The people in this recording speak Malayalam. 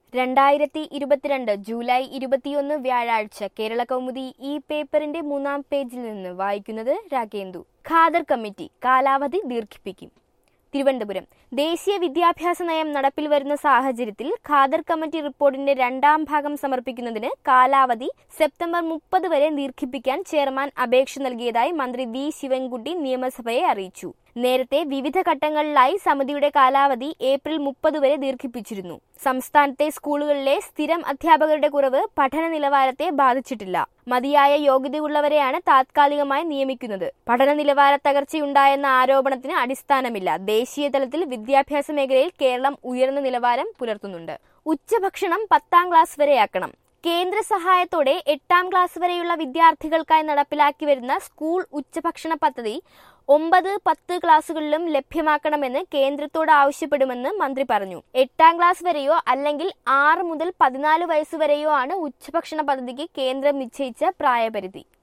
രണ്ടായിരത്തി ഇരുപത്തിരണ്ട് ജൂലൈ ഇരുപത്തിയൊന്ന് വ്യാഴാഴ്ച കേരള കൗമുദി ഈ പേപ്പറിന്റെ മൂന്നാം പേജിൽ നിന്ന് വായിക്കുന്നത് രാഗേന്ദു ഖാദർ കമ്മിറ്റി കാലാവധി ദീർഘിപ്പിക്കും തിരുവനന്തപുരം ദേശീയ വിദ്യാഭ്യാസ നയം നടപ്പിൽ വരുന്ന സാഹചര്യത്തിൽ ഖാദർ കമ്മിറ്റി റിപ്പോർട്ടിന്റെ രണ്ടാം ഭാഗം സമർപ്പിക്കുന്നതിന് കാലാവധി സെപ്റ്റംബർ മുപ്പത് വരെ ദീർഘിപ്പിക്കാൻ ചെയർമാൻ അപേക്ഷ നൽകിയതായി മന്ത്രി വി ശിവൻകുട്ടി നിയമസഭയെ അറിയിച്ചു നേരത്തെ വിവിധ ഘട്ടങ്ങളിലായി സമിതിയുടെ കാലാവധി ഏപ്രിൽ മുപ്പത് വരെ ദീർഘിപ്പിച്ചിരുന്നു സംസ്ഥാനത്തെ സ്കൂളുകളിലെ സ്ഥിരം അധ്യാപകരുടെ കുറവ് പഠന നിലവാരത്തെ ബാധിച്ചിട്ടില്ല മതിയായ യോഗ്യതയുള്ളവരെയാണ് താത്കാലികമായി നിയമിക്കുന്നത് പഠന നിലവാര തകർച്ചയുണ്ടായെന്ന ആരോപണത്തിന് അടിസ്ഥാനമില്ല ദേശീയ തലത്തിൽ വിദ്യാഭ്യാസ മേഖലയിൽ കേരളം ഉയർന്ന നിലവാരം പുലർത്തുന്നുണ്ട് ഉച്ചഭക്ഷണം പത്താം ക്ലാസ് വരെയാക്കണം കേന്ദ്ര സഹായത്തോടെ എട്ടാം ക്ലാസ് വരെയുള്ള വിദ്യാർത്ഥികൾക്കായി നടപ്പിലാക്കി വരുന്ന സ്കൂൾ ഉച്ചഭക്ഷണ പദ്ധതി ഒമ്പത് പത്ത് ക്ലാസുകളിലും ലഭ്യമാക്കണമെന്ന് കേന്ദ്രത്തോട് ആവശ്യപ്പെടുമെന്ന് മന്ത്രി പറഞ്ഞു എട്ടാം ക്ലാസ് വരെയോ അല്ലെങ്കിൽ ആറ് മുതൽ പതിനാല് വയസ്സുവരെയോ ആണ് ഉച്ചഭക്ഷണ പദ്ധതിക്ക് കേന്ദ്രം നിശ്ചയിച്ച പ്രായപരിധി